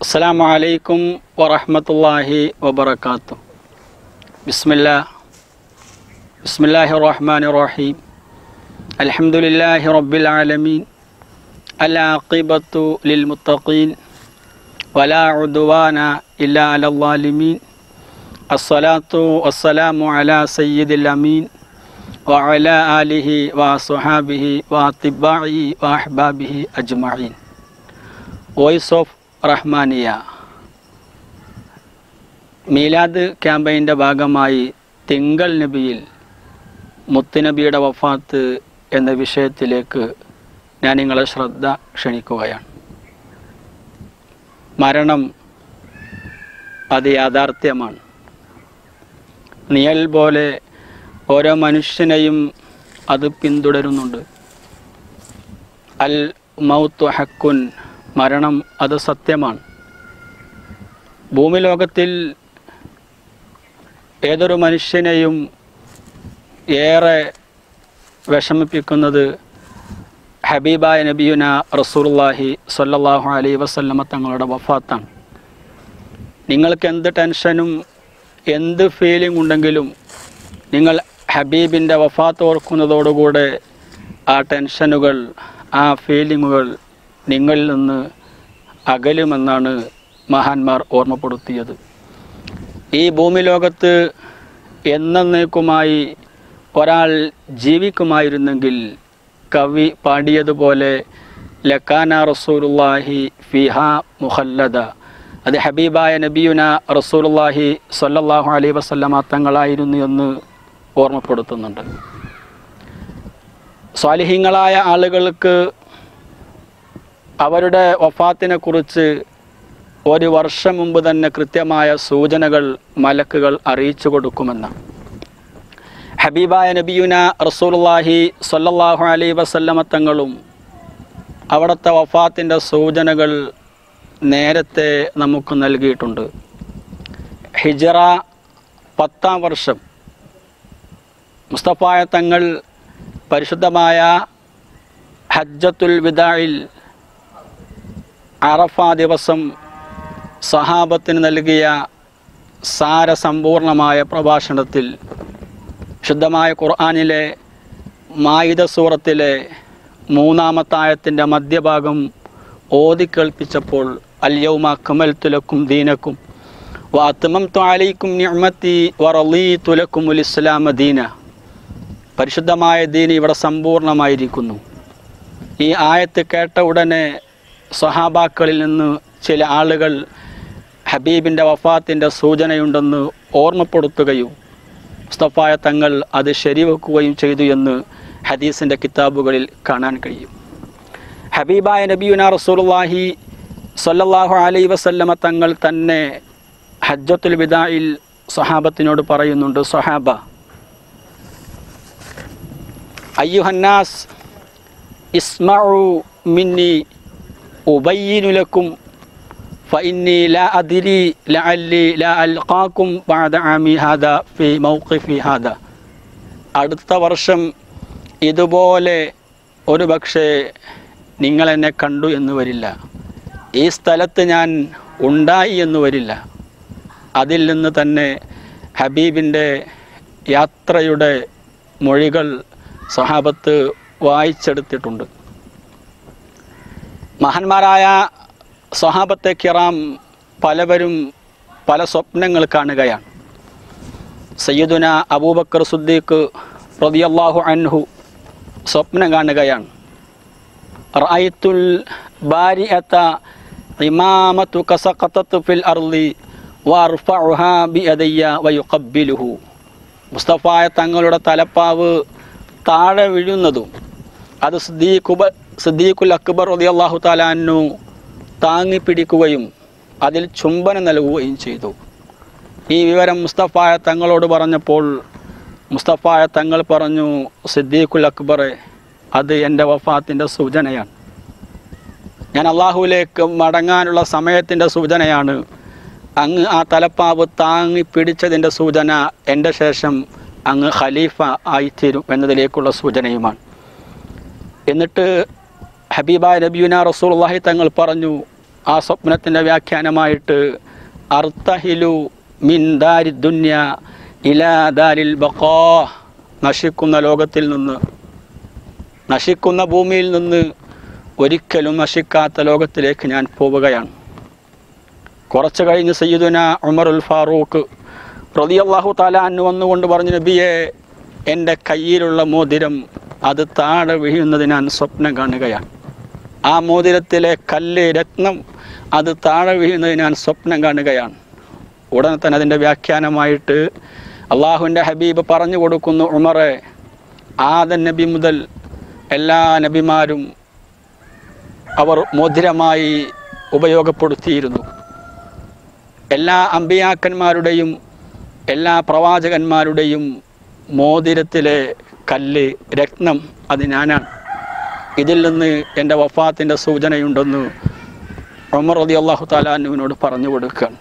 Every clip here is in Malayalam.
السلام عليكم ورحمة الله وبركاته بسم الله بسم الله الرحمن الرحيم الحمد لله رب العالمين العاقبة للمتقين ولا عدوان إلا على الظالمين الصلاة والسلام على سيد الأمين وعلى آله وصحابه وأتباعه وأحبابه أجمعين വോയിസ് ഓഫ് റഹ്മാനിയ മീലാദ് ക്യാമ്പയിൻ്റെ ഭാഗമായി തിങ്കൾ നബിയിൽ മുത്തുനബിയുടെ വഫാത്ത് എന്ന വിഷയത്തിലേക്ക് ഞാൻ നിങ്ങളെ ശ്രദ്ധ ക്ഷണിക്കുകയാണ് മരണം അത് യാഥാർത്ഥ്യമാണ് നിഴൽ പോലെ ഓരോ മനുഷ്യനെയും അത് പിന്തുടരുന്നുണ്ട് അൽ മൗത്തു ഹക്കുൻ മരണം അത് സത്യമാണ് ഭൂമി ലോകത്തിൽ ഏതൊരു മനുഷ്യനെയും ഏറെ വിഷമിപ്പിക്കുന്നത് ഹബീബായ നബിയുന റസൂലുള്ളാഹി സ്വല്ലല്ലാഹു അലൈഹി വസല്ലമ തങ്ങളുടെ വഫാത്താണ് നിങ്ങൾക്ക് എന്ത് ടെൻഷനും എന്ത് ഫീലിംഗ് ഉണ്ടെങ്കിലും നിങ്ങൾ ഹബീബിൻ്റെ വഫാത്ത് ഓർക്കുന്നതോടുകൂടെ ആ ടെൻഷനുകൾ ആ ഫീലിങ്ങുകൾ നിങ്ങളിൽ നിന്ന് അകലുമെന്നാണ് മഹാന്മാർ ഓർമ്മപ്പെടുത്തിയത് ഈ ഭൂമി ലോകത്ത് എന്നേക്കുമായി ഒരാൾ ജീവിക്കുമായിരുന്നെങ്കിൽ കവി പാടിയതുപോലെ ലക്കാന റസൂലുല്ലാഹി ഫിഹ മുഹല്ലദ അത് ഹബീബായ നബിയുന റസൂലുല്ലാഹി സ്വല്ലല്ലാഹു അലൈഹി വസല്ലമ തങ്ങളായിരുന്നു എന്ന് ഓർമ്മപ്പെടുത്തുന്നുണ്ട് സ്വാലിഹീങ്ങളായ ആളുകൾക്ക് അവരുടെ വഫാത്തിനെ കുറിച്ച് ഒരു വർഷം മുമ്പ് തന്നെ കൃത്യമായ സൂചനകൾ മലക്കുകൾ അറിയിച്ചു കൊടുക്കുമെന്ന് ഹബീബായ നബിയുന റസൂലുള്ളാഹി സ്വല്ലല്ലാഹു അലൈഹി വസല്ലമ തങ്ങളും അവിടുത്തെ വഫാത്തിൻ്റെ സൂചനകൾ നേരത്തെ നമുക്ക് നൽകിയിട്ടുണ്ട് ഹിജറ പത്താം വർഷം മുസ്തഫായ തങ്ങൾ പരിശുദ്ധമായ ഹജ്ജത്തുൽ വിദായിൽ അറഫ ദിവസം സഹാബത്തിന് നൽകിയ സാരസമ്പൂർണമായ പ്രഭാഷണത്തിൽ ശുദ്ധമായ ഖുർആാനിലെ മായിദ സൂറത്തിലെ മൂന്നാമത്തായത്തിൻ്റെ മധ്യഭാഗം ഓതിക്കേൾപ്പിച്ചപ്പോൾ അല്യൗമ കമൽ തുലക്കും ദീനക്കും വാത്തമം ത്വാലിക്കും നിഅമത്തി വറലീ തുലക്കും ഉൽ ഇസ്ലാമ ദീന പരിശുദ്ധമായ ദീൻ ഇവിടെ സമ്പൂർണമായിരിക്കുന്നു ഈ ആയത്ത് കേട്ട ഉടനെ സ്വഹാബാക്കളിൽ നിന്ന് ചില ആളുകൾ ഹബീബിൻ്റെ വഫാത്തിൻ്റെ സൂചനയുണ്ടെന്ന് ഓർമ്മപ്പെടുത്തുകയും മുസ്തഫായ തങ്ങൾ അത് ശരിവെക്കുകയും ചെയ്തു എന്ന് ഹദീസിൻ്റെ കിതാബുകളിൽ കാണാൻ കഴിയും ഹബീബായ നബിയുന റസൂലുള്ളാഹി സല്ലല്ലാഹു അലൈഹി വസല്ലമ തങ്ങൾ തന്നെ ഹജ്ജത്തുൽ വിദായിൽ സ്വഹാബത്തിനോട് പറയുന്നുണ്ട് സ്വഹാബ അയ്യുഹന്നാസ് ഇസ്മഉ മിന്നി ഉബയ്യിനു ലക്കും ഫഇന്നി ലാ അദ്രി ലഅല്ലി ലാ അൽഖാക്കും ബഅദ ആമി ഹാദാ ഫി മൗഖിഫി ഹാദാ അടുത്ത വർഷം ഇതുപോലെ ഒരു പക്ഷേ നിങ്ങൾ എന്നെ കണ്ടു എന്ന് വരില്ല ഈ സ്ഥലത്ത് ഞാൻ ഉണ്ടായി എന്ന് വരില്ല അതിൽ നിന്ന് തന്നെ ഹബീബിൻ്റെ യാത്രയുടെ മൊഴികൾ സഹാബത്ത് വായിച്ചെടുത്തിട്ടുണ്ട് മഹാന്മാരായ സ്വഹാബത്തെ കിറാം പലവരും പല സ്വപ്നങ്ങൾ കാണുകയാണ് സയ്യിദുന അബൂബക്കർ സുദ്ദീഖ് റളിയല്ലാഹു അൻഹു സ്വപ്നം കാണുകയാണ് റഅയ്തുൽ ബാരിഅത ഇമാമതു കസഖതത് ഫിൽ അർളി വഅർഫഉഹാ ബിയദയ്യ വയുഖബ്ബിലുഹു മുസ്തഫായ തങ്ങളുടെ തലപ്പാവ് താഴെ വീഴുന്നതും അത് സിദ്ദീഖുബ സിദ്ദീഖുൽ അക്ബർ റളിയല്ലാഹു തആല അൻഹു താങ്ങി പിടിക്കുകയും അതിൽ ചുംബനം നൽകുകയും ചെയ്തു ഈ വിവരം മുസ്തഫായ തങ്ങളോട് പറഞ്ഞപ്പോൾ മുസ്തഫായ തങ്ങൾ പറഞ്ഞു സിദ്ദീഖുൽ അക്ബറെ അത് എൻ്റെ വഫാത്തിൻ്റെ സൂചനയാണ് ഞാൻ അള്ളാഹുവിലേക്ക് മടങ്ങാനുള്ള സമയത്തിൻ്റെ സൂചനയാണ് അങ്ങ് ആ തലപ്പാവ് താങ്ങി പിടിച്ചതിൻ്റെ സൂചന എൻ്റെ ശേഷം അങ്ങ് ഖലീഫ ആയിത്തീരും എന്നതിലേക്കുള്ള സൂചനയുമാണ് എന്നിട്ട് ഹബീബായ നബിയുന റസൂലുള്ളാഹി തങ്ങൾ പറഞ്ഞു ആ സ്വപ്നത്തിൻ്റെ വ്യാഖ്യാനമായിട്ട് അർത്തഹിലു മിൻ ദാരി ദുന്യ ഇലാ ദാരിൽ ബഖാ നശിക്കുന്ന ലോകത്തിൽ നിന്ന് നശിക്കുന്ന ഭൂമിയിൽ നിന്ന് ഒരിക്കലും നശിക്കാത്ത ലോകത്തിലേക്ക് ഞാൻ പോവുകയാണ് കുറച്ച് കഴിഞ്ഞ് സയ്യിദുന ഉമറുൽ ഫാറൂഖ് റളിയല്ലാഹു താല അന്ന് വന്നുകൊണ്ട് പറഞ്ഞു നബിയെ എൻ്റെ കയ്യിലുള്ള മോതിരം അത് താഴെ വീഴുന്നത് ഞാൻ സ്വപ്നം കാണുകയാണ് ആ മോതിരത്തിലെ കല്ല് രത്നം അത് താഴെ വീഴുന്നത് ഞാൻ സ്വപ്നം കാണുകയാണ് ഉടനെ തന്നെ അതിൻ്റെ വ്യാഖ്യാനമായിട്ട് അള്ളാഹുവിൻ്റെ ഹബീബ് പറഞ്ഞു കൊടുക്കുന്നു ഉമറെ ആദൻ നബി മുതൽ എല്ലാ നബിമാരും അവർ മോതിരമായി ഉപയോഗപ്പെടുത്തിയിരുന്നു എല്ലാ അമ്പിയാക്കന്മാരുടെയും എല്ലാ പ്രവാചകന്മാരുടെയും മോതിരത്തിലെ കല്ല് രത്നം അത് ഞാനാണ് ഇതിൽ നിന്ന് എൻ്റെ വഫാത്തിൻ്റെ സൂചനയുണ്ടെന്ന് ഉമർ റതി അള്ളാഹു താലാനുവിനോട് പറഞ്ഞു കൊടുക്കുകയാണ്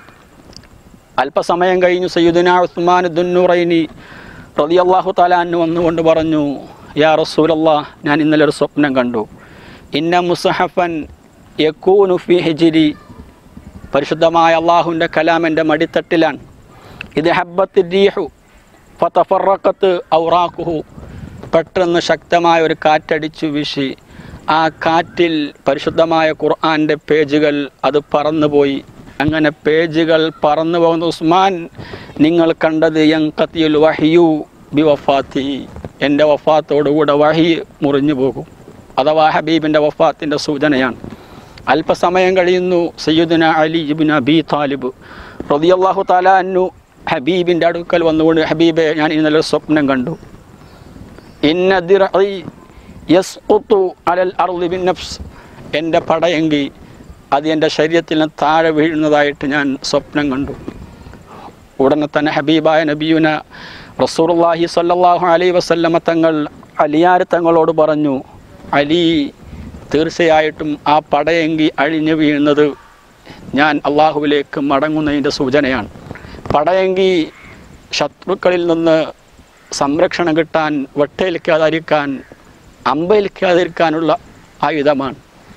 അല്പസമയം കഴിഞ്ഞു സയ്യുദിന ഉസ്മാൻ ദുന്നൂറൈനി റതി അള്ളാഹു താലാനു വന്നുകൊണ്ട് പറഞ്ഞു യാ റസൂലല്ലാ ഞാൻ ഇന്നലെ ഒരു സ്വപ്നം കണ്ടു ഇന്ന മുസഹഫൻ യക്കൂനു ഫി ഹിജിരി പരിശുദ്ധമായ അള്ളാഹുവിൻ്റെ കലാം എൻ്റെ മടിത്തട്ടിലാണ് ഇത് ഹബ്ബത്ത് രീഹു ഫതഫറക്കത്ത് ഔറാഖുഹു പെട്ടെന്ന് ശക്തമായ ഒരു കാറ്റടിച്ചു വീശി ആ കാറ്റിൽ പരിശുദ്ധമായ ഖുർആൻ്റെ പേജുകൾ അത് പറന്നുപോയി അങ്ങനെ പേജുകൾ പറന്നു പോകുന്ന ഉസ്മാൻ നിങ്ങൾ കണ്ടത് യങ്കത്തിയുൽ വഹിയു ബി വഫാത്തി എൻ്റെ വഫാത്തോടുകൂടെ വഹി മുറിഞ്ഞു പോകും അഥവാ ഹബീബിൻ്റെ വഫാത്തിൻ്റെ സൂചനയാണ് അല്പസമയം കഴിയുന്നു സയ്യിദുന അലി ഇബിൻ അബി താലിബ് റളിയല്ലാഹു താല അന്നു ഹബീബിൻ്റെ അടുക്കൽ വന്നുകൊണ്ട് ഹബീബെ ഞാൻ ഇന്നലെ ഒരു സ്വപ്നം കണ്ടു ഇന്ന ദിർഇ യസ്ഖുതു അലൽ അർളി ബിൻ നഫ്സ് എൻ്റെ പടയെങ്കി അത് എൻ്റെ ശരീരത്തിൽ നിന്ന് താഴെ വീഴുന്നതായിട്ട് ഞാൻ സ്വപ്നം കണ്ടു ഉടനെ തന്നെ ഹബീബായ നബിയുന റസൂറുല്ലാഹി സല്ലല്ലാഹു അലൈഹി വസല്ലമ തങ്ങൾ അലിയാർ തങ്ങളോട് പറഞ്ഞു അലി തീർച്ചയായിട്ടും ആ പടയെങ്കി അഴിഞ്ഞു വീഴുന്നത് ഞാൻ അള്ളാഹുവിലേക്ക് മടങ്ങുന്നതിൻ്റെ സൂചനയാണ് പടയെങ്കി ശത്രുക്കളിൽ നിന്ന് സംരക്ഷണം കിട്ടാൻ വെട്ടേൽക്കാതിരിക്കാൻ അമ്പേൽക്കാതിരിക്കാനുള്ള ആയുധമാണ്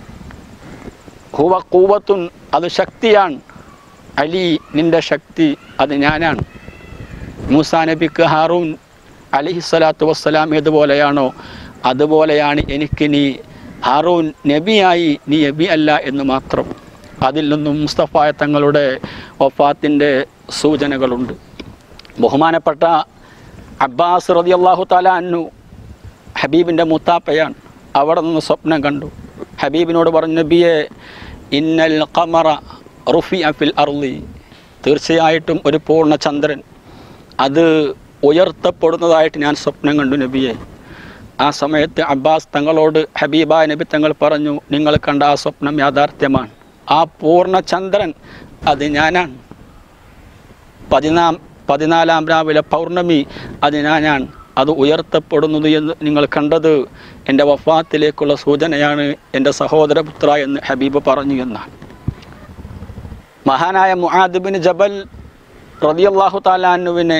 ഹുവ കൂവത്തുൻ അത് ശക്തിയാണ് അലി നിന്റെ ശക്തി അത് ഞാനാണ് മൂസാ നബിക്ക് ഹാറൂൻ അലിഹിസ്വലാത്തു വസ്സലാം ഏതുപോലെയാണോ അതുപോലെയാണ് എനിക്ക് നീ ഹാറൂൻ നബിയായി നീ നബി അല്ല എന്ന് മാത്രം അതിൽ നിന്നും മുസ്തഫായ തങ്ങളുടെ വഫാത്തിൻ്റെ സൂചനകളുണ്ട് ബഹുമാനപ്പെട്ട അബ്ബാസ് റതി അള്ളാഹു താല അന്നു ഹബീബിൻ്റെ മുത്താപ്പയാണ് അവിടെ നിന്ന് സ്വപ്നം കണ്ടു ഹബീബിനോട് പറഞ്ഞു നബിയെ ഇന്നൽ ഖമറ റുഫി അഫിൽ അർലി തീർച്ചയായിട്ടും ഒരു പൂർണ്ണ ചന്ദ്രൻ അത് ഉയർത്തപ്പെടുന്നതായിട്ട് ഞാൻ സ്വപ്നം കണ്ടു നബിയെ ആ സമയത്ത് അബ്ബാസ് തങ്ങളോട് ഹബീബായ നബി തങ്ങൾ പറഞ്ഞു നിങ്ങൾ കണ്ട ആ സ്വപ്നം യാഥാർത്ഥ്യമാണ് ആ പൂർണ്ണ ചന്ദ്രൻ അത് ഞാനാണ് പതിനാം പതിനാലാം രാവിലെ പൗർണമി അത് ഞാനാണ് അത് ഉയർത്തപ്പെടുന്നത് എന്ന് നിങ്ങൾ കണ്ടത് എൻ്റെ വഫാത്തിലേക്കുള്ള സൂചനയാണ് എൻ്റെ സഹോദരപുത്ര എന്ന് ഹബീബ് പറഞ്ഞു എന്നാണ് മഹാനായ മുഹാദിബിൻ ജബൽ റതിയല്ലാഹു താലാനുവിനെ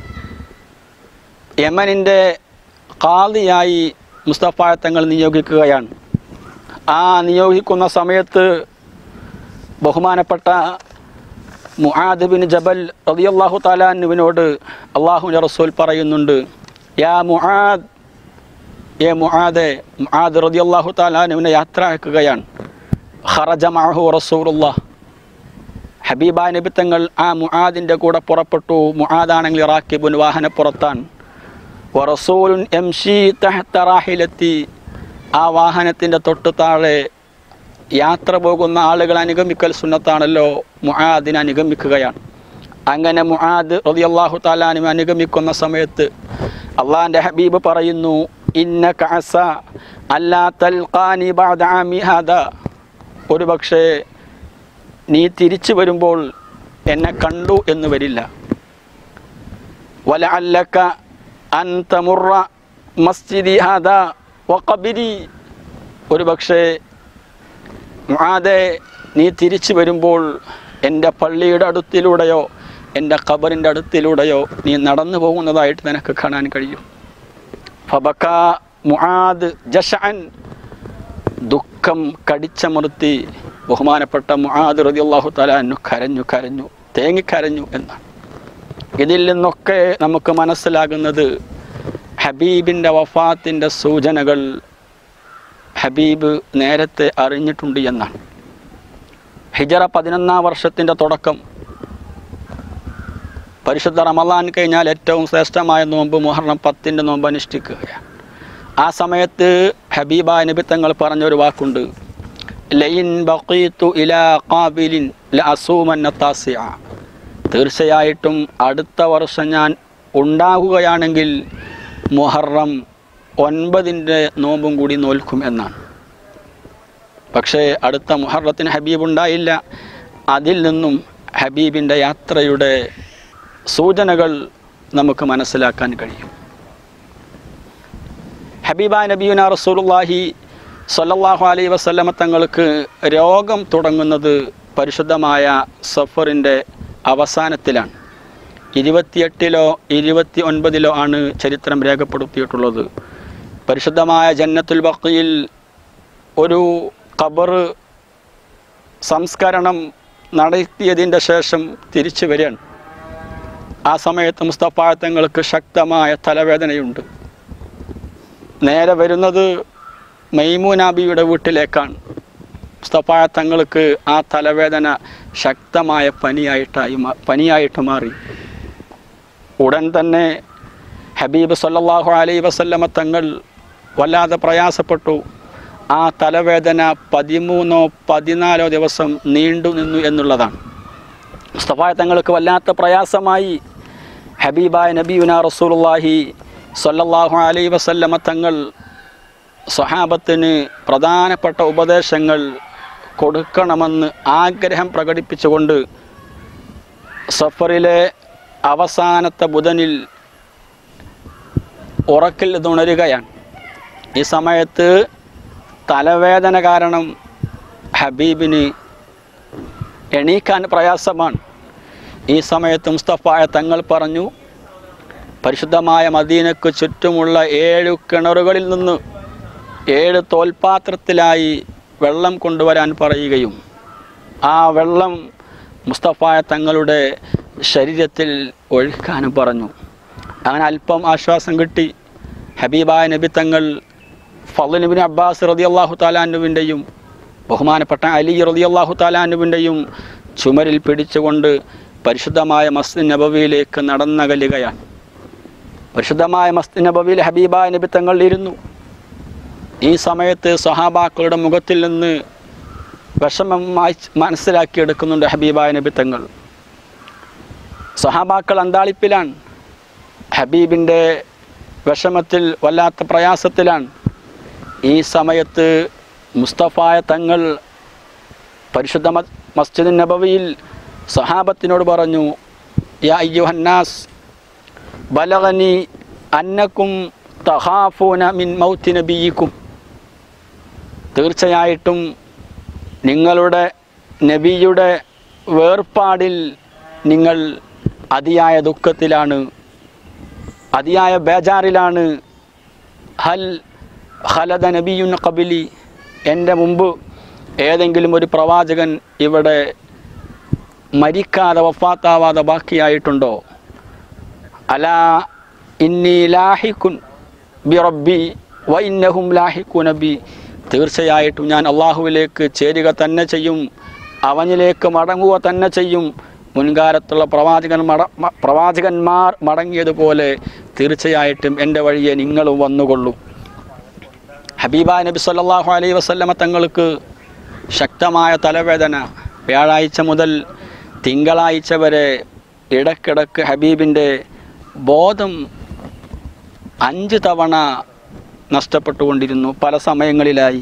യമനിൻ്റെ കാളിയായി മുസ്തഫ തങ്ങൾ നിയോഗിക്കുകയാണ് ആ നിയോഗിക്കുന്ന സമയത്ത് ബഹുമാനപ്പെട്ട മുആദ് ബിൻ ജബൽ റളിയല്ലാഹു താലാനുവിനോട് അള്ളാഹുവിൻ്റെ റസൂൽ പറയുന്നുണ്ട് യാ മുആദ് ഏ മുആദെ മുആദ് റളിയല്ലാഹു താലാനുവിനെ യാത്ര അയക്കുകയാണ് ഖറജ മഅഹു റസൂലുള്ളാഹ് ഹബീബായ നബി തങ്ങൾ ആ മുആദിൻ്റെ കൂടെ പുറപ്പെട്ടു മുആദാണെങ്കിൽ റാക്കിബുൻ വാഹനപ്പുറത്താണ് വറസൂലുൻ എംഷി തഹ്ത റാഹിലെത്തി ആ വാഹനത്തിൻ്റെ തൊട്ട് താഴെ യാത്ര പോകുന്ന ആളുകൾ അനുഗമിക്കൽ സുന്നത്താണല്ലോ മുആദിനെ അനുഗമിക്കുകയാണ് അങ്ങനെ മുആദ് റളിയല്ലാഹു താലാനും അനുഗമിക്കുന്ന സമയത്ത് അള്ളാഹിൻ്റെ ഹബീബ് പറയുന്നു ഇന്ന കഅസ അല്ലാ തൽഖാനി ബഅദ ആമി ഹാദാ ഒരു പക്ഷേ നീ തിരിച്ചു വരുമ്പോൾ എന്നെ കണ്ടു എന്ന് വരില്ല വല അല്ലക്ക അൻ തമുറ മസ്ജിദി ഹാദ വഖബിരി ഒരു പക്ഷേ മുആദെ നീ തിരിച്ചു വരുമ്പോൾ എൻ്റെ പള്ളിയുടെ അടുത്തിലൂടെയോ എൻ്റെ ഖബറിൻ്റെ അടുത്തിലൂടെയോ നീ നടന്നു പോകുന്നതായിട്ട് നിനക്ക് കാണാൻ കഴിയും ഫബക്ക മുആദ് ജഷഅൻ ദുഃഖം കടിച്ചമർത്തി ബഹുമാനപ്പെട്ട മുആദ് റളിയല്ലാഹു തആല അൻഹു കരഞ്ഞു കരഞ്ഞു തേങ്ങിക്കരഞ്ഞു എന്നാണ് ഇതിൽ നിന്നൊക്കെ നമുക്ക് മനസ്സിലാകുന്നത് ഹബീബിൻ്റെ വഫാത്തിൻ്റെ സൂചനകൾ ഹബീബ് നേരത്തെ അറിഞ്ഞിട്ടുണ്ട് എന്നാണ് ഹിജറ പതിനൊന്നാം വർഷത്തിൻ്റെ തുടക്കം പരിശുദ്ധ റമദാൻ കഴിഞ്ഞാൽ ഏറ്റവും ശ്രേഷ്ഠമായ നോമ്പ് മുഹറം പത്തിൻ്റെ നോമ്പ് അനുഷ്ഠിക്കുകയാണ് ആ സമയത്ത് ഹബീബ നബി തങ്ങൾ പറഞ്ഞൊരു വാക്കുണ്ട് ലൈൻ ബഖീത്തു ഇലാ ഖാബിലിൻ ലഅസൂമന്ന താസിഅ തീർച്ചയായിട്ടും അടുത്ത വർഷം ഞാൻ ഉണ്ടാകുകയാണെങ്കിൽ മുഹറം ഒൻപതിൻ്റെ നോമ്പും കൂടി നോൽക്കും എന്നാണ് പക്ഷേ അടുത്ത മുഹറത്തിന് ഹബീബ് ഉണ്ടായില്ല അതിൽ നിന്നും ഹബീബിൻ്റെ യാത്രയുടെ സൂചനകൾ നമുക്ക് മനസ്സിലാക്കാൻ കഴിയും ഹബീബ നബീന റസൂലുള്ളാഹി സ്വല്ലല്ലാഹു അലൈഹി വസല്ലമ തങ്ങൾക്ക് രോഗം തുടങ്ങുന്നത് പരിശുദ്ധമായ സഫറിൻ്റെ അവസാനത്തിലാണ് ഇരുപത്തിയെട്ടിലോ ഇരുപത്തി ഒൻപതിലോ ആണ് ചരിത്രം രേഖപ്പെടുത്തിയിട്ടുള്ളത് പരിശുദ്ധമായ ജന്നത്തുൽ ബഖയിൽ ഒരു ഖബർ സംസ്കരണം നടത്തിയതിൻ്റെ ശേഷം തിരിച്ചു വരികയാണ് ആ സമയത്ത് മുസ്തഫാഴത്തങ്ങൾക്ക് ശക്തമായ തലവേദനയുണ്ട് നേരെ വരുന്നത് മൈമൂനാബിയുടെ വീട്ടിലേക്കാണ് മുസ്തഫായ തങ്ങൾക്ക് ആ തലവേദന ശക്തമായ പനിയായിട്ടായി മാ- പനിയായിട്ട് മാറി ഉടൻ തന്നെ ഹബീബ് സല്ലല്ലാഹു അലൈഹി വസല്ലമ തങ്ങൾ വല്ലാതെ പ്രയാസപ്പെട്ടു ആ തലവേദന പതിമൂന്നോ പതിനാലോ ദിവസം നീണ്ടു നിന്നു എന്നുള്ളതാണ് മുസ്തഫായ തങ്ങൾക്ക് വല്ലാത്ത പ്രയാസമായി ഹബീബായ നബിയുന റസൂലുള്ളാഹി സ്വല്ലല്ലാഹു അലൈഹി വസല്ലമ തങ്ങൾ സ്വഹാബത്തിന് പ്രധാനപ്പെട്ട ഉപദേശങ്ങൾ കൊടുക്കണമെന്ന് ആഗ്രഹം പ്രകടിപ്പിച്ചുകൊണ്ട് സഫറിലെ അവസാനത്തെ ബുധനിൽ ഉറക്കിൽ തുണരുകയാണ് ഈ സമയത്ത് തലവേദന കാരണം ഹബീബിന് എണീക്കാൻ പ്രയാസമാണ് ഈ സമയത്ത് മുസ്തഫായ തങ്ങൾ പറഞ്ഞു പരിശുദ്ധമായ മദീനക്ക് ചുറ്റുമുള്ള ഏഴു കിണറുകളിൽ നിന്ന് ഏഴ് തോൽപാത്രത്തിലായി വെള്ളം കൊണ്ടുവരാൻ പറയുകയും ആ വെള്ളം മുസ്തഫായ തങ്ങളുടെ ശരീരത്തിൽ ഒഴുക്കാനും പറഞ്ഞു അങ്ങനെ അല്പം ആശ്വാസം കിട്ടി ഹബീബായ നബി തങ്ങൾ ഫضലിബിൻ അബ്ബാസ് റതി അള്ളാഹു താലാനുവിൻ്റെയും ബഹുമാനപ്പെട്ട അലി റതി അള്ളാഹു താലാനുവിൻ്റെയും ചുമരിൽ പിടിച്ചുകൊണ്ട് പരിശുദ്ധമായ മസ്ജിദ് നബവിയിലേക്ക് നടന്നകലുകയാണ് പരിശുദ്ധമായ മസ്ജിദ് നബവിയിൽ ഹബീബായ നബി തങ്ങൾ ഇരുന്നു ഈ സമയത്ത് സഹാബാക്കളുടെ മുഖത്തിൽ നിന്ന് വിഷമമായി മനസ്സിലാക്കിയെടുക്കുന്നുണ്ട് ഹബീബായ നബി തങ്ങൾ സഹാബാക്കൾ അന്താളിപ്പിലാണ് ഹബീബിൻ്റെ വിഷമത്തിൽ വല്ലാത്ത പ്രയാസത്തിലാണ് ഈ സമയത്ത് മുസ്തഫായ തങ്ങൾ പരിശുദ്ധ മ- മസ്ജിദ് നബവിയിൽ സഹാബത്തിനോട് പറഞ്ഞു യാ അയ്യുഹന്നാസ് ബലഗനി അന്നക്കും തഹാഫൂന മിൻ മൗത്തി നബിയിക്കും തീർച്ചയായിട്ടും നിങ്ങളുടെ നബിയുടെ വേർപാടിൽ നിങ്ങൾ അതിയായ ദുഃഖത്തിലാണ് അതിയായ ബേജാറിലാണ് ഹൽ ഹലദ നബിയുൻ കബിലി എൻ്റെ മുമ്പ് ഏതെങ്കിലും ഒരു പ്രവാചകൻ ഇവിടെ മരിക്കാതെ വഫാത്താവാതെ ബാക്കിയായിട്ടുണ്ടോ അലാ ഇന്നി ലാഹിക്കുൻ ബി റബ്ബി വ ഇന്നഹും ലാഹിക്കു നബി തീർച്ചയായിട്ടും ഞാൻ അള്ളാഹുവിലേക്ക് ചേരുക തന്നെ ചെയ്യും അവനിലേക്ക് മടങ്ങുക തന്നെ ചെയ്യും മുൻകാലത്തുള്ള പ്രവാചകൻ മട മ- പ്രവാചകന്മാർ മടങ്ങിയതുപോലെ തീർച്ചയായിട്ടും എൻ്റെ വഴിയെ നിങ്ങളും വന്നുകൊള്ളൂ ഹബീബ നബി സല്ലല്ലാഹു അലൈഹി വസല്ലമ തങ്ങൾക്ക് ശക്തമായ തലവേദന വ്യാഴാഴ്ച മുതൽ തിങ്കളാഴ്ച വരെ ഇടക്കിടക്ക് ഹബീബിൻ്റെ ബോധം അഞ്ച് തവണ നഷ്ടപ്പെട്ടുകൊണ്ടിരുന്നു പല സമയങ്ങളിലായി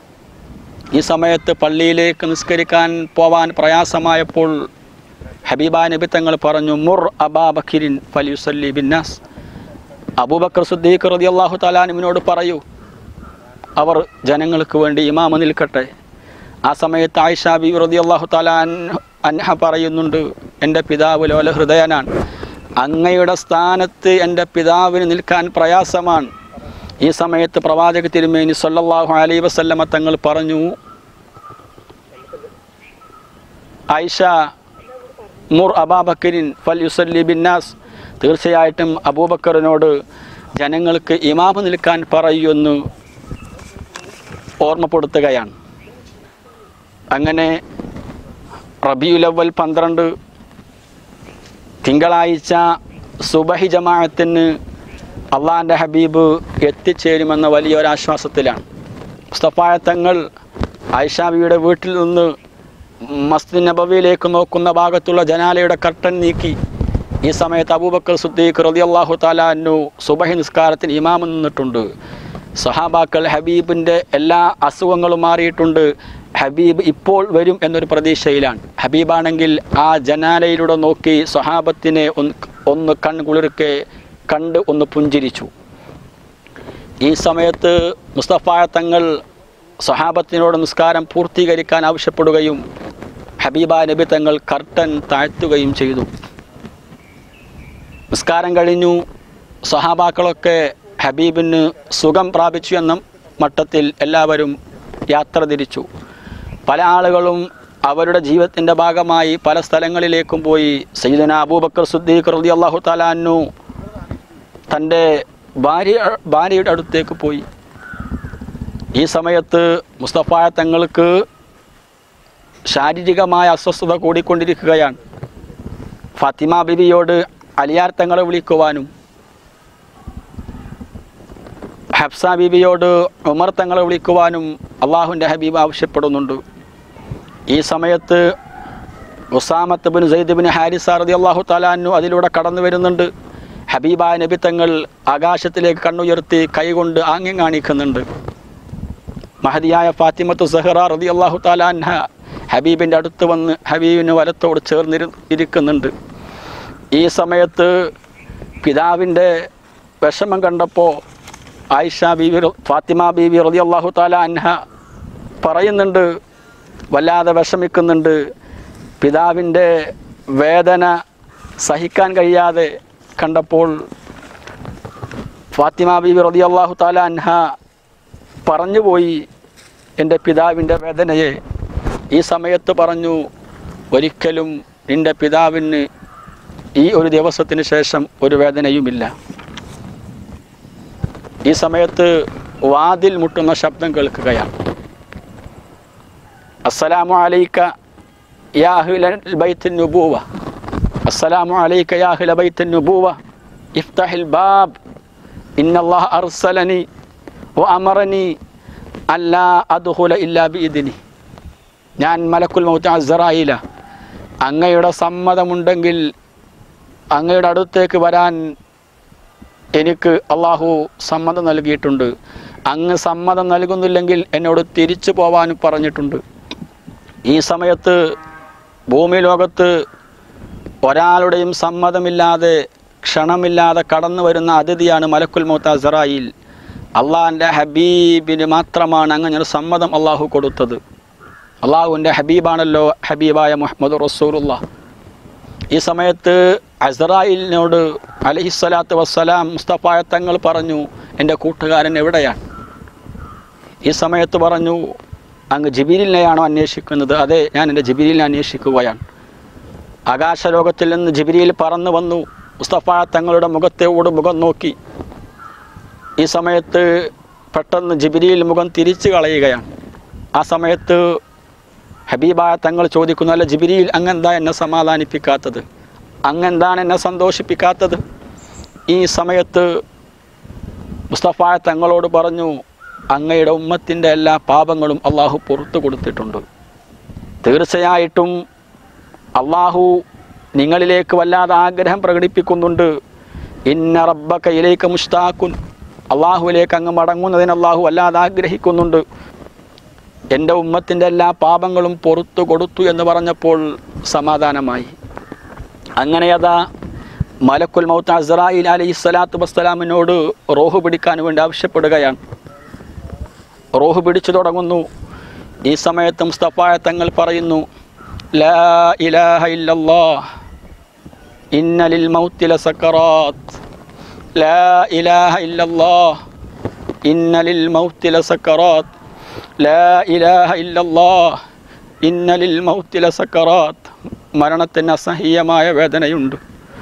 ഈ സമയത്ത് പള്ളിയിലേക്ക് നിസ്കരിക്കാൻ പോവാൻ പ്രയാസമായപ്പോൾ ഹബീബ നബി തങ്ങൾ പറഞ്ഞു മുർ അബാബക്കിരിൻ ഫലിയുസല്ലി ബിന്നാസ് അബൂബക്കർ സുദ്ദീഖ് റളിയല്ലാഹു തലാനുവിനോട് പറയൂ അവർ ജനങ്ങൾക്ക് വേണ്ടി ഇമാമ നിൽക്കട്ടെ ആ സമയത്ത് ആയിഷ ബി റളിയല്ലാഹു തആല അൻഹ- അൻഹ പറയുന്നുണ്ട് എൻ്റെ പിതാവ് ലോല ഹൃദയനാണ് അങ്ങയുടെ സ്ഥാനത്ത് എൻ്റെ പിതാവിന് നിൽക്കാൻ പ്രയാസമാണ് ഈ സമയത്ത് പ്രവാചക തിരുമേനി സല്ലല്ലാഹു അലൈഹി വസല്ലമ തങ്ങൾ പറഞ്ഞു ആയിഷ മുർ അബാബക്കരിൻ ഫൽ യുസല്ലി ബിന്നാസ് തീർച്ചയായിട്ടും അബൂബക്കറിനോട് ജനങ്ങൾക്ക് ഇമാമ് നിൽക്കാൻ പറയുമെന്ന് ഓർമ്മപ്പെടുത്തുകയാണ് അങ്ങനെ റബിയുലവൽ പന്ത്രണ്ട് തിങ്കളാഴ്ച സുബഹി ജമാഅത്തിന് അള്ളാഹിൻ്റെ ഹബീബ് എത്തിച്ചേരുമെന്ന വലിയൊരാശ്വാസത്തിലാണ് മുസ്തഫായ തങ്ങൾ ആയിഷാബിയുടെ വീട്ടിൽ നിന്ന് മസ്ജിദ് നബവിയിലേക്ക് നോക്കുന്ന ഭാഗത്തുള്ള ജനാലയുടെ കർട്ടൻ നീക്കി ഈ സമയത്ത് അബൂബക്കർ സുദ്ദീഖ് റതി അള്ളാഹു താലാന്നു സുബഹി നിസ്കാരത്തിന് ഇമാമ് നിന്നിട്ടുണ്ട് സഹാബാക്കൾ ഹബീബിൻ്റെ എല്ലാ അസുഖങ്ങളും മാറിയിട്ടുണ്ട് ഹബീബ് ഇപ്പോൾ വരും എന്നൊരു പ്രതീക്ഷയിലാണ് ഹബീബാണെങ്കിൽ ആ ജനാലയിലൂടെ നോക്കി സ്വഹാബത്തിനെ ഒന്ന് ഒന്ന് കൺകുളിർക്കെ കണ്ട് ഒന്ന് പുഞ്ചിരിച്ചു ഈ സമയത്ത് മുസ്തഫായ തങ്ങൾ സഹാബത്തിനോട് നിസ്കാരം പൂർത്തീകരിക്കാൻ ആവശ്യപ്പെടുകയും ഹബീബ നബി തങ്ങൾ കർട്ടൻ താഴ്ത്തുകയും ചെയ്തു നിസ്കാരം കഴിഞ്ഞു സഹാബാക്കളൊക്കെ ഹബീബിന് സുഖം പ്രാപിച്ചു എന്ന മട്ടത്തിൽ എല്ലാവരും യാത്ര തിരിച്ചു പല ആളുകളും അവരുടെ ജീവിതത്തിൻ്റെ ഭാഗമായി പല സ്ഥലങ്ങളിലേക്കും പോയി സയ്യിദന അബൂബക്കർ സുദ്ദീഖ് റളി അള്ളാഹു താലാന്നു തൻ്റെ ഭാര്യ ഭാര്യയുടെ അടുത്തേക്ക് പോയി ഈ സമയത്ത് മുസ്തഫായ തങ്ങൾക്ക് ശാരീരികമായ അസ്വസ്ഥത കൂടിക്കൊണ്ടിരിക്കുകയാണ് ഫാത്തിമ ബിബിയോട് അലിയാർ തങ്ങളെ വിളിക്കുവാനും ഹഫ്സ ബീബിയോട് ഉമർ തങ്ങളെ വിളിക്കുവാനും അള്ളാഹുവിൻ്റെ ഹബീബ് ആവശ്യപ്പെടുന്നുണ്ട് ഈ സമയത്ത് Usama bin Zaid bin Haris റതി അള്ളാഹു താലാനു അതിലൂടെ കടന്നു വരുന്നുണ്ട് ഹബീബായ നബി തങ്ങൾ ആകാശത്തിലേക്ക് കണ്ണുയർത്തി കൈകൊണ്ട് ആംഗ്യം കാണിക്കുന്നുണ്ട് മഹതിയായ ഫാത്തിമത്ത് സഹറ റതി അള്ളാഹു താലാൻഹ ഹബീബിൻ്റെ അടുത്ത് വന്ന് ഹബീബിന് വലത്തോട് ചേർന്നിരു ഇരിക്കുന്നുണ്ട് ഈ സമയത്ത് പിതാവിൻ്റെ വിഷമം കണ്ടപ്പോൾ ആയിഷ ബീവി റ- ഫാത്തിമ ബീവി റതി അള്ളാഹു താല അൻഹ പറയുന്നുണ്ട് വല്ലാതെ വിഷമിക്കുന്നുണ്ട് പിതാവിൻ്റെ വേദന സഹിക്കാൻ കഴിയാതെ കണ്ടപ്പോൾ ഫാത്തിമ ബീവി റതി അള്ളാഹു താല അൻഹ പറഞ്ഞുപോയി എൻ്റെ പിതാവിൻ്റെ വേദനയെ ഈ സമയത്ത് പറഞ്ഞു ഒരിക്കലും നിൻ്റെ പിതാവിന് ഈ ഒരു ദിവസത്തിന് ശേഷം ഒരു വേദനയുമില്ല ഈ സമയത്ത് വാതിൽ മുട്ടുന്ന ശബ്ദം കേൾക്കുകയാണ് അസ്സലാമു അലൈക്ക യാ അഹ്ലൽ ബൈത്തിൻ നുബൂവ അസ്സലാമു അലൈക്ക യാ അഹ്ല ബൈത്തിൻ നുബൂവ ഇഫ്തഹിൽ ബാബ് ഇന്നല്ലാഹ അർസലനി വ അമറനി അല്ലാ അദ്ഖുല ഇല്ലാ ബിഇദ്നി ഞാൻ മലക്കുൽ മൗത്ത് അസറായില അങ്ങയുടെ സമ്മതമുണ്ടെങ്കിൽ അങ്ങയുടെ അടുത്തേക്ക് വരാൻ എനിക്ക് അള്ളാഹു സമ്മതം നൽകിയിട്ടുണ്ട് അങ്ങ് സമ്മതം നൽകുന്നില്ലെങ്കിൽ എന്നോട് തിരിച്ചു പോവാനും പറഞ്ഞിട്ടുണ്ട് ഈ സമയത്ത് ഭൂമി ലോകത്ത് ഒരാളുടെയും സമ്മതമില്ലാതെ ക്ഷണമില്ലാതെ കടന്നു വരുന്ന അതിഥിയാണ് മലക്കുൽ മൗത്ത് അസറായിൽ അള്ളാഹിൻ്റെ ഹബീബിന് മാത്രമാണ് അങ്ങനെ ഒരു സമ്മതം അള്ളാഹു കൊടുത്തത് അള്ളാഹുവിൻ്റെ ഹബീബാണല്ലോ ഹബീബായ മുഹമ്മദ് റസൂലുള്ള ഈ സമയത്ത് അസറായിലിനോട് അലഹിസ്വലാത്ത് വസ്സലാം മുസ്തഫായ തങ്ങൾ പറഞ്ഞു എൻ്റെ കൂട്ടുകാരൻ എവിടെയാണ് ഈ സമയത്ത് പറഞ്ഞു അങ്ങ് ജിബിരിലിനെയാണോ അന്വേഷിക്കുന്നത് അതെ ഞാൻ എൻ്റെ ജിബിരിലിനെ അന്വേഷിക്കുകയാണ് ആകാശലോകത്തിൽ നിന്ന് ജിബിരിയിൽ പറന്നു വന്നു മുസ്തഫായ തങ്ങളുടെ മുഖത്തോട് മുഖം നോക്കി ഈ സമയത്ത് പെട്ടെന്ന് ജിബിരിയിൽ മുഖം തിരിച്ചു കളയുകയാണ് ആ സമയത്ത് ഹബീബായ തങ്ങൾ ചോദിക്കുന്നു അല്ല ജിബിരിയിൽ അങ്ങെന്താ എന്നെ സമാധാനിപ്പിക്കാത്തത് അങ്ങെന്താണ് എന്നെ സന്തോഷിപ്പിക്കാത്തത് ഈ സമയത്ത് മുസ്തഫായ തങ്ങളോട് പറഞ്ഞു അങ്ങയുടെ ഉമ്മത്തിൻ്റെ എല്ലാ പാപങ്ങളും അള്ളാഹു പുറത്തു കൊടുത്തിട്ടുണ്ട് തീർച്ചയായിട്ടും അള്ളാഹു നിങ്ങളിലേക്ക് വല്ലാതെ ആഗ്രഹം പ്രകടിപ്പിക്കുന്നുണ്ട് ഇന്ന റബ്ബക്ക ഇലേക്ക് മുഷ്താക്കുൻ അള്ളാഹുവിലേക്ക് അങ്ങ് മടങ്ങുന്നതിന് അള്ളാഹു വല്ലാതെ ആഗ്രഹിക്കുന്നുണ്ട് എൻ്റെ ഉമ്മത്തിൻ്റെ എല്ലാ പാപങ്ങളും പുറത്തു കൊടുത്തു എന്ന് പറഞ്ഞപ്പോൾ സമാധാനമായി അങ്ങനെ അതാ മലക്കുൽ മൗത്ത് അസ്രായിൽ അലൈഹി സ്വലാത്തു വസ്സലാമിനോട് റോഹ് പിടിക്കാൻ വേണ്ടി ആവശ്യപ്പെടുകയാണ് റോഹ് പിടിച്ചു തുടങ്ങുന്നു ഈ സമയത്ത് മുസ്തഫായ തങ്ങൾ പറയുന്നു ലാ ഇലാഹ ഇല്ലല്ലാഹ് ഇന്ന ലിൽ മൗത്തി ലസക്കറാത്ത് ലാ ഇലാഹ ഇല്ലല്ലാഹ് ഇന്ന ലിൽ മൗത്തി ലസക്കറാത്ത് لا إله إلا الله ഇന്നലിൽ മൗത്തില സക്കറാത്ത് മരണത്തിന് അസഹ്യമായ വേദനയുണ്ട്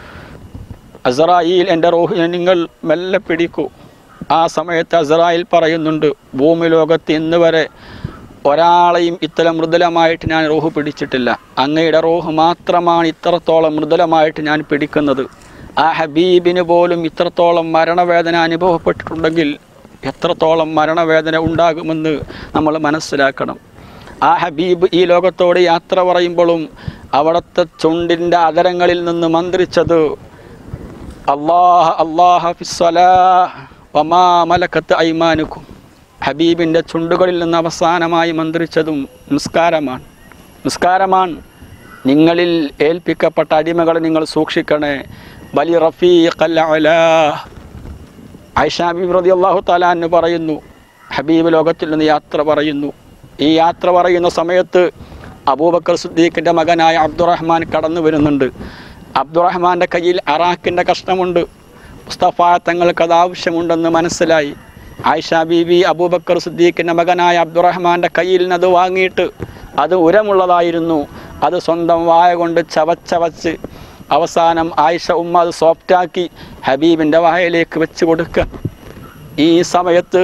അസറായിൽ എൻ്റെ റോഹിനെ നിങ്ങൾ മെല്ലെ പിടിക്കൂ ആ സമയത്ത് അസറായിൽ പറയുന്നുണ്ട് ഭൂമി ലോകത്ത് ഇന്ന് വരെ ഒരാളെയും ഇത്ര മൃദുലമായിട്ട് ഞാൻ റോഹ് പിടിച്ചിട്ടില്ല അങ്ങയുടെ റോഹ് മാത്രമാണ് ഇത്രത്തോളം മൃദുലമായിട്ട് ഞാൻ പിടിക്കുന്നത് ആ ഹബീബിന് പോലും ഇത്രത്തോളം മരണവേദന അനുഭവപ്പെട്ടിട്ടുണ്ടെങ്കിൽ എത്രത്തോളം മരണവേദന ഉണ്ടാകുമെന്ന് നമ്മൾ മനസ്സിലാക്കണം ആ ഹബീബ് ഈ ലോകത്തോട് യാത്ര പറയുമ്പോഴും അവിടുത്തെ ചുണ്ടിൻ്റെ അതരങ്ങളിൽ നിന്ന് മന്ത്രിച്ചത് അള്ളാഹ അള്ളാഹ ഫിസ്വലാ വമാ മലക്കത്ത് ഐമാനുക്കും ഹബീബിൻ്റെ ചുണ്ടുകളിൽ നിന്ന് അവസാനമായി മന്ത്രിച്ചതും നിസ്കാരമാണ് നിസ്കാരമാണ് നിങ്ങളിൽ ഏൽപ്പിക്കപ്പെട്ട അടിമകളെ നിങ്ങൾ സൂക്ഷിക്കണേ ബലി റഫീഖൽ അലാ ആയിഷ ഹബീബ് റതി അള്ളാഹു താലാന്ന് പറയുന്നു ഹബീബ് ലോകത്തിൽ നിന്ന് യാത്ര പറയുന്നു ഈ യാത്ര പറയുന്ന സമയത്ത് അബൂബക്കർ സുദ്ദീഖിൻ്റെ മകനായ അബ്ദുറഹ്മാൻ കടന്നു വരുന്നുണ്ട് അബ്ദുറഹ്മാൻ്റെ കയ്യിൽ അറാഖിൻ്റെ കഷ്ണമുണ്ട് മുസ്തഫ തങ്ങൾക്ക് അത് ആവശ്യമുണ്ടെന്ന് മനസ്സിലായി ആയിഷ ബീബി അബൂബക്കർ സുദ്ദീഖിൻ്റെ മകനായ അബ്ദുറഹ്മാൻ്റെ കയ്യിൽ നിന്ന് അത് വാങ്ങിയിട്ട് അത് ഉരമുള്ളതായിരുന്നു അത് സ്വന്തം വായ കൊണ്ട് ചവച്ചവച്ച് അവസാനം ആയിഷ ഉമ്മ അത് സോഫ്റ്റാക്കി ഹബീബിൻ്റെ വായയിലേക്ക് വെച്ച് കൊടുക്കുക ഈ സമയത്ത്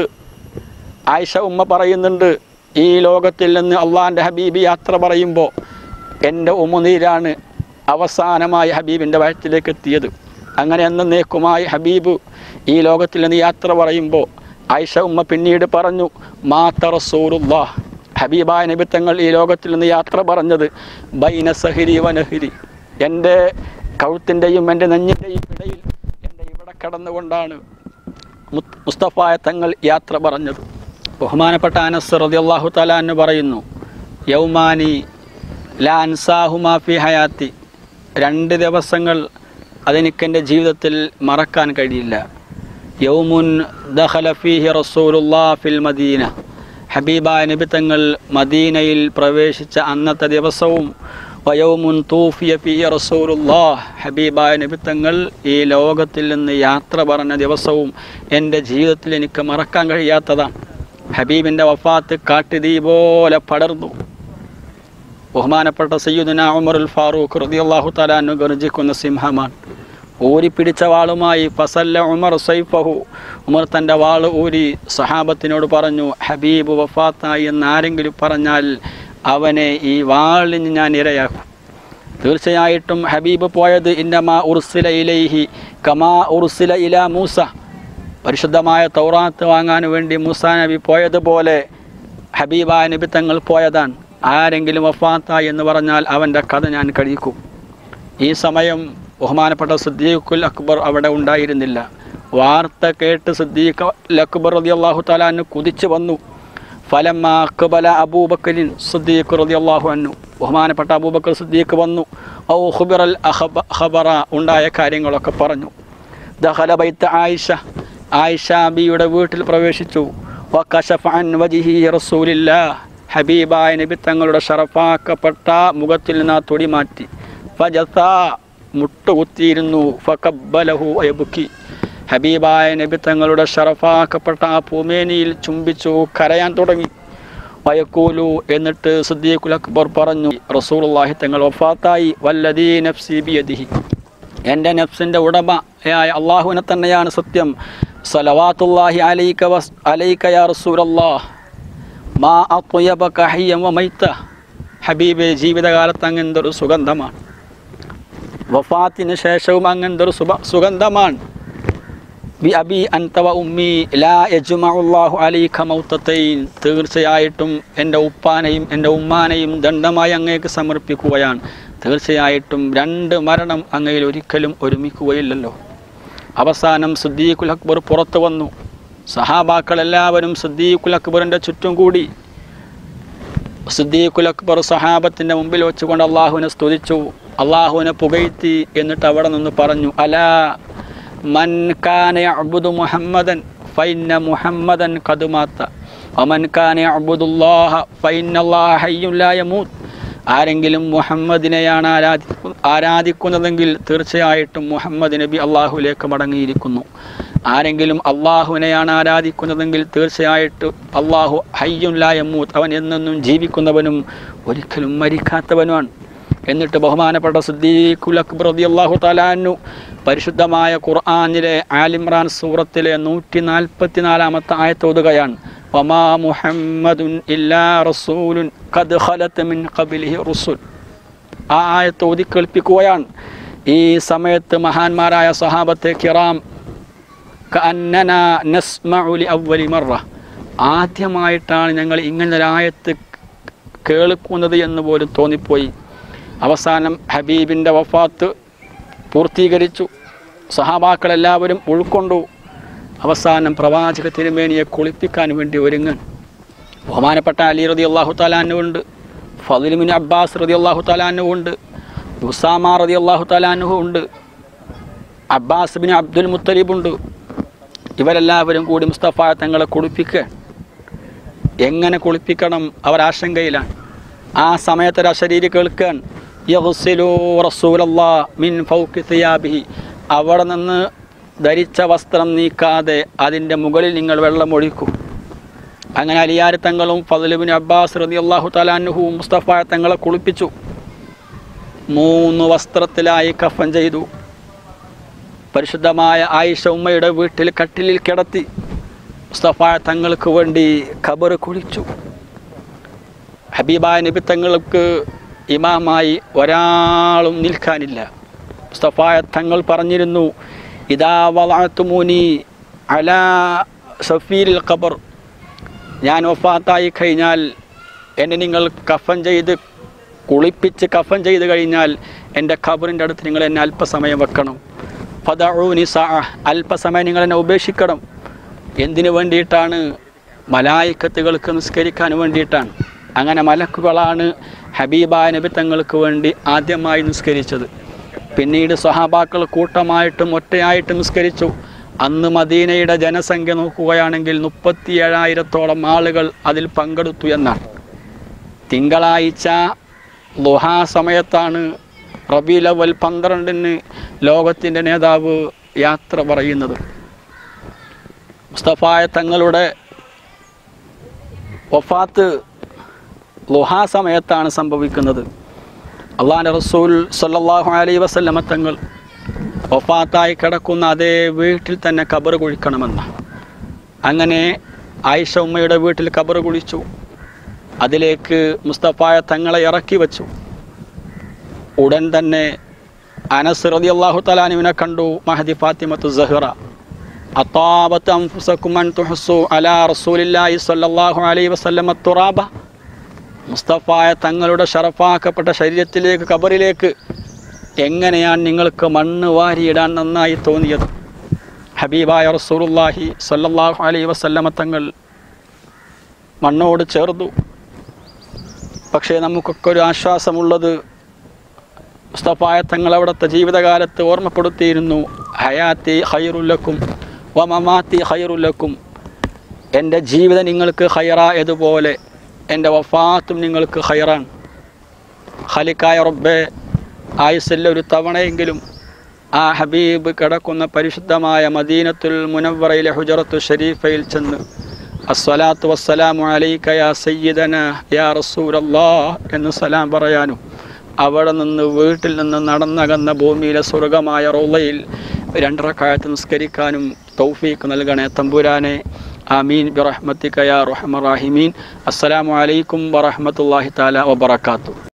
ആയിഷ ഉമ്മ പറയുന്നുണ്ട് ഈ ലോകത്തിൽ നിന്ന് അള്ളാഹിൻ്റെ ഹബീബ് യാത്ര പറയുമ്പോൾ എൻ്റെ ഉമുനീരാണ് അവസാനമായി ഹബീബിൻ്റെ വയറ്റിലേക്ക് എത്തിയത് അങ്ങനെ എന്നേക്കുമായി ഹബീബ് ഈ ലോകത്തിൽ നിന്ന് യാത്ര പറയുമ്പോൾ ആയിഷ ഉമ്മ പിന്നീട് പറഞ്ഞു മാത്ത റസൂറുല്ലാ ഹബീബായ നിമിത്തങ്ങൾ ഈ ലോകത്തിൽ നിന്ന് യാത്ര പറഞ്ഞത് ബൈന സഹിരി വനഹിരി എൻ്റെ കഴുത്തിൻ്റെയും എൻ്റെ നെഞ്ഞിൻ്റെയും ഇടയിൽ എൻ്റെ ഇവിടെ കടന്നുകൊണ്ടാണ് മുത്ത് മുസ്തഫായ തങ്ങൾ യാത്ര പറഞ്ഞത് ബഹുമാനപ്പെട്ട അനസ് റളിയല്ലാഹു തആല എന്ന് പറയുന്നു യൗമാനി ലാ അൻസാഹുമാ ഫി ഹയാത്തി രണ്ട് ദിവസങ്ങൾ അതെനിക്കെൻ്റെ ജീവിതത്തിൽ മറക്കാൻ കഴിയില്ല യൗമുൻ ദഖല ഫീഹി റസൂലുല്ലാ ഫിൽ മദീന ഹബീബായ നബി തങ്ങൾ മദീനയിൽ പ്രവേശിച്ച അന്നത്തെ ദിവസവും വയൗമുൻ തൂഫിയ ഫീഹി റസൂലുല്ലാ ഹബീബായ നബി തങ്ങൾ ഈ ലോകത്തിൽ നിന്ന് യാത്ര പറഞ്ഞ ദിവസവും എൻ്റെ ജീവിതത്തിൽ എനിക്ക് മറക്കാൻ കഴിയാത്തതാണ് ഹബീബിൻ്റെ വഫാത്ത് കാട്ടുതീ പോലെ പടർന്നു ബഹുമാനപ്പെട്ട സയ്യുദന ഉമറുൽ ഫാറൂഖ് റളിയല്ലാഹു തആല ഗർജിക്കുന്ന സിംഹമാണ് ഊരിപ്പിടിച്ച വാളുമായി ഫസല്ല ഉമർ സൈഫഹു ഉമർ തൻ്റെ വാൾ ഊരി സഹാബത്തിനോട് പറഞ്ഞു ഹബീബ് വഫാത്തായി എന്ന് ആരെങ്കിലും പറഞ്ഞാൽ അവനെ ഈ വാളിന് ഞാൻ ഇരയാക്കും തീർച്ചയായിട്ടും ഹബീബ് പോയത് ഇന്നമാ ഉർസില ഇലൈഹി കമാ ഉർസില ഇല മൂസ പരിശുദ്ധമായ തൗറാത്ത് വാങ്ങാൻ വേണ്ടി മൂസാ നബി പോയതുപോലെ ഹബീബായ നബി തങ്ങൾ പോയതാണ് ആരെങ്കിലും വഫാത്തായി എന്ന് പറഞ്ഞാൽ അവൻ്റെ കഥ ഞാൻ കഴിക്കും ഈ സമയം ബഹുമാനപ്പെട്ട സിദ്ദീഖുൽ അക്ബർ അവിടെ ഉണ്ടായിരുന്നില്ല വാർത്ത കേട്ട് സിദ്ദീഖ് അക്ബർ റതി അള്ളാഹു താലാന്ന് കുതിച്ചു വന്നു ഫലമ്മ അക്ബല അബൂബക്കലിൻ സിദ്ദീഖ് റതി അള്ളാഹു അന്നു ബഹുമാനപ്പെട്ട അബൂബക്കർ സിദ്ദീഖ് വന്നു ഔ ഖുബിറൽ അഖബ ഖബറ ഉണ്ടായ കാര്യങ്ങളൊക്കെ പറഞ്ഞു ദഖല ബൈത്ത് ആയിഷ ആയിഷ ബിയുടെ വീട്ടിൽ പ്രവേശിച്ചു വക്കശഫ അൻ വജിഹി റസൂലില്ലാ ഹബീബായ നബി തങ്ങളുടെ ഷറഫാക്കപ്പെട്ട മുഖത്തിൽ നിന്ന് ആ തൊടി മാറ്റി ഫജസ മുട്ടുകുത്തിയിരുന്നു ഫക്കബലഹു അയബുക്കി ഹബീബായ നബി തങ്ങളുടെ ഷറഫാക്കപ്പെട്ട ആ പൂമേനിയിൽ ചുംബിച്ചു കരയാൻ തുടങ്ങി വയക്കൂലു എന്നിട്ട് സിദ്ദീഖുൽ അക്ബർ പറഞ്ഞു റസൂലുള്ളാഹി തങ്ങൾ വഫാത്തായി വല്ലദീ നഫ്സി ബിയദിഹി എൻ്റെ നഫ്സിൻ്റെ ഉടമയായ അള്ളാഹുവിനെ തന്നെയാണ് സത്യം സലവാത്തുല്ലാഹി അലൈക വസ് അലൈക യാ റസൂലല്ലാഹ് മാ അത്വയബക ഹയ്യം വമൈത്ത ഹബീബെ ജീവിതകാലത്ത് അങ്ങനത്തെ ഒരു സുഗന്ധമാണ് വഫാത്തിന് ശേഷവും അങ്ങനത്തെ ഒരു സുബ സുഗന്ധമാണ് ബി അബി അൻതവ ഉമ്മി ലാ യജ്മഉല്ലാഹു അലൈക മൗത്തത്തൈൻ തീർച്ചയായിട്ടും എൻ്റെ ഉപ്പാനെയും എൻ്റെ ഉമ്മാനെയും ദണ്ഡമായി അങ്ങേക്ക് സമർപ്പിക്കുകയാണ് തീർച്ചയായിട്ടും രണ്ട് മരണം അങ്ങയിൽ ഒരിക്കലും ഒരുമിക്കുകയില്ലല്ലോ അവസാനം സിദ്ദീഖുൽ അക്ബർ പുറത്തു വന്നു സഹാബാക്കൾ എല്ലാവരും സിദ്ദീഖുൽ അക്ബറിൻ്റെ ചുറ്റും കൂടി സിദ്ദീഖുൽ അക്ബർ സഹാബത്തിൻ്റെ മുമ്പിൽ വെച്ചുകൊണ്ട് അള്ളാഹുവിനെ സ്തുതിച്ചു അള്ളാഹുവിനെ പുകഴ്ത്തി എന്നിട്ട് അവിടെ നിന്ന് പറഞ്ഞു അലാ മൻ കാന അബുദു മുഹമ്മദൻ ഫൈന മുഹമ്മദൻ കതുമാത്ത ഒമൻ കാന അബുദുല്ലാഹ ഫൈനല്ലാഹ ഹയ്യുൻ ലാ യമൂത്ത് ആരെങ്കിലും മുഹമ്മദിനെയാണ് ആരാധിക്കു ആരാധിക്കുന്നതെങ്കിൽ തീർച്ചയായിട്ടും മുഹമ്മദ് നബി അള്ളാഹുലേക്ക് മടങ്ങിയിരിക്കുന്നു ആരെങ്കിലും അള്ളാഹുവിനെയാണ് ആരാധിക്കുന്നതെങ്കിൽ തീർച്ചയായിട്ടും അള്ളാഹു ഹയ്യുല്ലായമൂത്ത് അവൻ എന്നെന്നും ജീവിക്കുന്നവനും ഒരിക്കലും മരിക്കാത്തവനുമാണ് എന്നിട്ട് ബഹുമാനപ്പെട്ട സിദ്ദീഖുൽ അക്ബർ റളിയല്ലാഹു തലാനു പരിശുദ്ധമായ ഖുർആനിലെ ആലിമ്രാൻ സൂറത്തിലെ നൂറ്റി നാൽപ്പത്തി നാലാമത്തെ ആയത്തോതുകയാണ് വമാ മുഹമ്മദുൻ ഇല്ലാ റസൂലുൻ ഖദ് ഖലത്ത് മിൻ ഖബലിഹി റുസുൽ ആ ആയത്ത് ഓതി കേൾപ്പിക്കുകയാണ് ഈ സമയത്ത് മഹാന്മാരായ സഹാബത്തെ കിറാം കഅന്നന നസ്മഉ ലി അവ്വലി മറ ആദ്യമായിട്ടാണ് ഞങ്ങൾ ഇങ്ങനെ ഒരു ആയത്ത് കേൾക്കുന്നത് എന്ന് പോലും തോന്നിപ്പോയി അവസാനം ഹബീബിൻ്റെ വഫാത്ത് പൂർത്തീകരിച്ചു സഹാബാക്കളെല്ലാവരും ഉൾക്കൊണ്ടു അവസാനം പ്രവാചക തിരുമേനിയെ കുളിപ്പിക്കാൻ വേണ്ടി ഒരുങ്ങൻ ബഹുമാനപ്പെട്ട അലി റതി അള്ളാഹു താലാനുണ്ട് ഫതിലുമിൻ അബ്ബാസ് റതി അള്ളാഹു താലാനുണ്ട് ഉസാമ റതി അള്ളാഹു താലാനുഹു ഉണ്ട് അബ്ബാസ് ബിൻ അബ്ദുൽ മുത്തലിബുണ്ട് ഇവരെല്ലാവരും കൂടി മുസ്തഫ തങ്ങളെ കുളിപ്പിക്കുക എങ്ങനെ കുളിപ്പിക്കണം അവർ ആശങ്കയിലാണ് ആ സമയത്ത് ഒരു അശരീരി കേൾക്കാൻ യഹ്സിലു റസൂലല്ലാ മിൻ ഫൗക്കി സിയാബിഹി അവിടെ നിന്ന് ധരിച്ച വസ്ത്രം നീക്കാതെ അതിൻ്റെ മുകളിൽ നിങ്ങൾ വെള്ളം ഒഴിക്കൂ അങ്ങനെ അലിയാർ തങ്ങളും ഫതലുബിൻ അബ്ബാസ് റതി അള്ളാഹു തലാനുഹുവും മുസ്തഫ തങ്ങളെ കുളിപ്പിച്ചു മൂന്ന് വസ്ത്രത്തിലായി കഫൻ ചെയ്തു പരിശുദ്ധമായ ആയിഷ ഉമ്മയുടെ വീട്ടിൽ കട്ടിലിൽ കിടത്തി മുസ്തഫ തങ്ങൾക്ക് വേണ്ടി ഖബർ കുളിച്ചു ഹബീബായ നബി തങ്ങൾക്ക് ഇമാമായി ഒരാളും നിൽക്കാനില്ല മുസ്തഫായ തങ്ങൾ പറഞ്ഞിരുന്നു ഇതാ വളത്തുമൂനി അലാ സഫീരിൽ ഖബർ ഞാൻ ഒഫാത്തായി കഴിഞ്ഞാൽ എന്നെ നിങ്ങൾ കഫൻ ചെയ്ത് കുളിപ്പിച്ച് കഫൻ ചെയ്ത് കഴിഞ്ഞാൽ എൻ്റെ ഖബറിൻ്റെ അടുത്ത് നിങ്ങൾ എന്നെ അല്പസമയം വെക്കണം ഫദഊനി സാ അല്പസമയം നിങ്ങൾ എന്നെ ഉപേക്ഷിക്കണം എന്തിനു വേണ്ടിയിട്ടാണ് മലായിക്കത്തുകൾക്ക് നിസ്കരിക്കാൻ വേണ്ടിയിട്ടാണ് അങ്ങനെ മലക്കുകളാണ് ഹബീബായ നബി തങ്ങൾക്ക് വേണ്ടി ആദ്യമായി നിസ്കരിച്ചത് പിന്നീട് സ്വഹാബാക്കൾ കൂട്ടമായിട്ടും ഒറ്റയായിട്ടും നിസ്കരിച്ചു അന്ന് മദീനയുടെ ജനസംഖ്യ നോക്കുകയാണെങ്കിൽ മുപ്പത്തി ഏഴായിരത്തോളം ആളുകൾ അതിൽ പങ്കെടുത്തു എന്നാണ് തിങ്കളാഴ്ച ലുഹാ സമയത്താണ് റബീലവൽ പന്ത്രണ്ടിന് ലോകത്തിൻ്റെ നേതാവ് യാത്ര പറയുന്നത് മുസ്തഫായ തങ്ങളുടെ വഫാത്ത് ലുഹാ സമയത്താണ് സംഭവിക്കുന്നത് അള്ളാഹാൻ്റെ റസൂൽ സല്ലല്ലാഹു അലൈഹി വസല്ലമ തങ്ങൾ വഫാത്തായി കിടക്കുന്ന അതേ വീട്ടിൽ തന്നെ കബർ കുഴിക്കണമെന്ന് അങ്ങനെ ആയിഷ ഉമ്മയുടെ വീട്ടിൽ കബർ കുഴിച്ചു അതിലേക്ക് മുസ്തഫായ തങ്ങളെ ഇറക്കി വച്ചു ഉടൻ തന്നെ അനസ് റതി അള്ളാഹു തലാനുവിനെ കണ്ടു മഹദി ഫാത്തിമത്തു സഹ്റ അത്താബത്ത് അംഫുസക്കും അൻ തുഹസു അലാ റസൂലില്ലാഹി സ്വല്ലല്ലാഹു അലൈഹി വസല്ലമ തുറാബ മുസ്തഫായ തങ്ങളുടെ ഷറഫാക്കപ്പെട്ട ശരീരത്തിലേക്ക് കബറിലേക്ക് എങ്ങനെയാണ് നിങ്ങൾക്ക് മണ്ണ് വാരിയിടാൻ നന്നായി തോന്നിയത് ഹബീബായ റസൂലുള്ളാഹി സ്വല്ലല്ലാഹു അലൈഹി വസല്ലമ തങ്ങൾ മണ്ണോട് ചേർന്നു പക്ഷേ നമുക്കൊക്കെ ഒരു ആശ്വാസമുള്ളത് മുസ്തഫായ തങ്ങൾ അവിടുത്തെ ജീവിതകാലത്ത് ഓർമ്മപ്പെടുത്തിയിരുന്നു ഹയാത്തി ഹൈറുല്ലക്കും വ മമാത്തി ഹൈറുല്ലക്കും എൻ്റെ ജീവിതം നിങ്ങൾക്ക് ഹൈറായതുപോലെ എൻ്റെ വഫാത്തും നിങ്ങൾക്ക് ഹൈറാണ് ഖലിക്കായ റബ്ബെ ആയുസല്ല ഒരു തവണയെങ്കിലും ആ ഹബീബ് കിടക്കുന്ന പരിശുദ്ധമായ മദീനത്തുൽ മുനവറയിലെ ഹുജറത്തു ഷരീഫയിൽ ചെന്ന് അസ്സലാത്തു വസ്സലാമു അലൈക യാ സയ്യിദന യാ റസൂലല്ലാ എന്ന് സലാം പറയാനും അവിടെ നിന്ന് വീട്ടിൽ നിന്ന് നടന്നകന്ന ഭൂമിയിലെ സ്വർഗമായ റോളയിൽ രണ്ടരക്കാലത്ത് നിസ്കരിക്കാനും തൗഫീഖ് നൽകണേ തമ്പുരാനെ ആമീൻ ബിറഹ്മത്തിക യാ റഹ്മ റാഹിമീൻ അസ്സലാമു അലൈക്കും വറഹ്മത്തുള്ളാഹി തആല വബറകാതുഹു